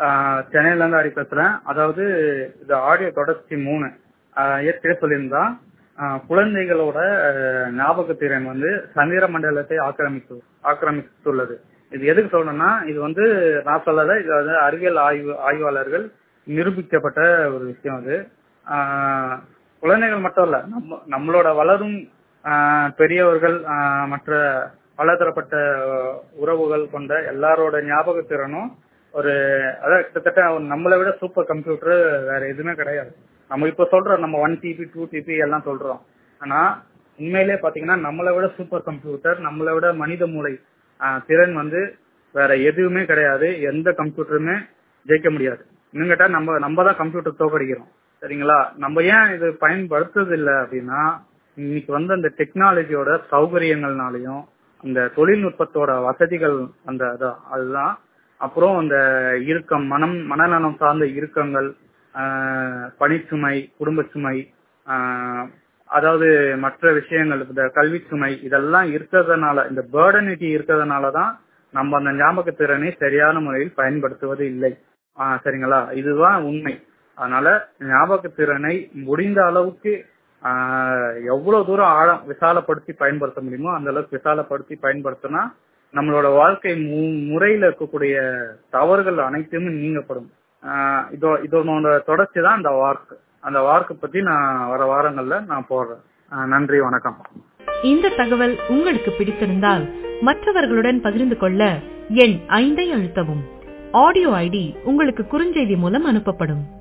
சென்னையில இருந்து ஹரி பேசுறேன் அதாவது இது ஆடியோ தொடர்ச்சி மூணு ஆஹ் ஏற்கனவே சொல்லியிருந்தா ஆஹ் குழந்தைகளோட ஆஹ் ஞாபகத்திறன் வந்து சந்திர மண்டலத்தை ஆக்கிரமித்து ஆக்கிரமித்துள்ளது இது எதுக்கு சொல்லணும்னா இது வந்து நான் சொல்லல இது வந்து அறிவியல் ஆய்வு ஆய்வாளர்கள் நிரூபிக்கப்பட்ட ஒரு விஷயம் அது ஆஹ் குழந்தைகள் மட்டும் இல்ல நம்ம நம்மளோட வளரும் ஆஹ் பெரியவர்கள் ஆஹ் மற்ற பலதரப்பட்ட உறவுகள் கொண்ட எல்லாரோட ஞாபகத்திறனும் ஒரு அதாவது கிட்டத்தட்ட நம்மளை விட சூப்பர் கம்ப்யூட்டர் வேற எதுவுமே கிடையாது நம்ம இப்ப சொல்றோம் நம்ம ஒன் டிபி டூ டிபி எல்லாம் சொல்றோம் ஆனா உண்மையிலே பாத்தீங்கன்னா நம்மளை விட சூப்பர் கம்ப்யூட்டர் நம்மளை விட மனித மூளை ஆஹ் திறன் வந்து வேற எதுவுமே கிடையாது எந்த கம்ப்யூட்டருமே ஜெயிக்க முடியாது இன்னும் கேட்டா நம்ம நம்ம தான் கம்ப்யூட்டர் தோக்கடிக்கிறோம் சரிங்களா நம்ம ஏன் இது பயன்படுத்துறது இல்லை அப்படின்னா இன்னைக்கு வந்து அந்த டெக்னாலஜியோட சௌகரியங்கள்னாலையும் அந்த தொழில்நுட்பத்தோட வசதிகள் அந்த அதான் அதுதான் அப்புறம் அந்த இறுக்கம் மனம் மனநலம் சார்ந்த இறுக்கங்கள் ஆஹ் பணிச்சுமை குடும்ப சுமை ஆஹ் அதாவது மற்ற விஷயங்கள் இந்த கல்வி சுமை இதெல்லாம் இருக்கிறதுனால இந்த பேர்டனிட்டி இருக்கிறதுனால தான் நம்ம அந்த ஞாபக திறனை சரியான முறையில் பயன்படுத்துவது இல்லை ஆஹ் சரிங்களா இதுதான் உண்மை அதனால ஞாபக திறனை முடிந்த அளவுக்கு ஆஹ் எவ்வளவு தூரம் ஆழம் விசாலப்படுத்தி பயன்படுத்த முடியுமோ அந்த அளவுக்கு விசாலப்படுத்தி பயன்படுத்தினா நம்மளோட வாழ்க்கை மு- முறையில இருக்கக்கூடிய தவறுகள் அனைத்துமே நீங்கப்படும் ஆஹ் இதோ இதனோட தொடர்ச்சி தான் அந்த வார்க்கு அந்த வார்க்கு பத்தி நான் வர வாரங்கள்ல நான் போடுறேன் ஆஹ் நன்றி வணக்கம் இந்த தகவல் உங்களுக்கு பிடித்திருந்தால் மற்றவர்களுடன் பகிர்ந்து கொள்ள எண் ஐந்தை அழுத்தவும் ஆடியோ ஐடி உங்களுக்கு குறுஞ்செய்தி மூலம் அனுப்பப்படும்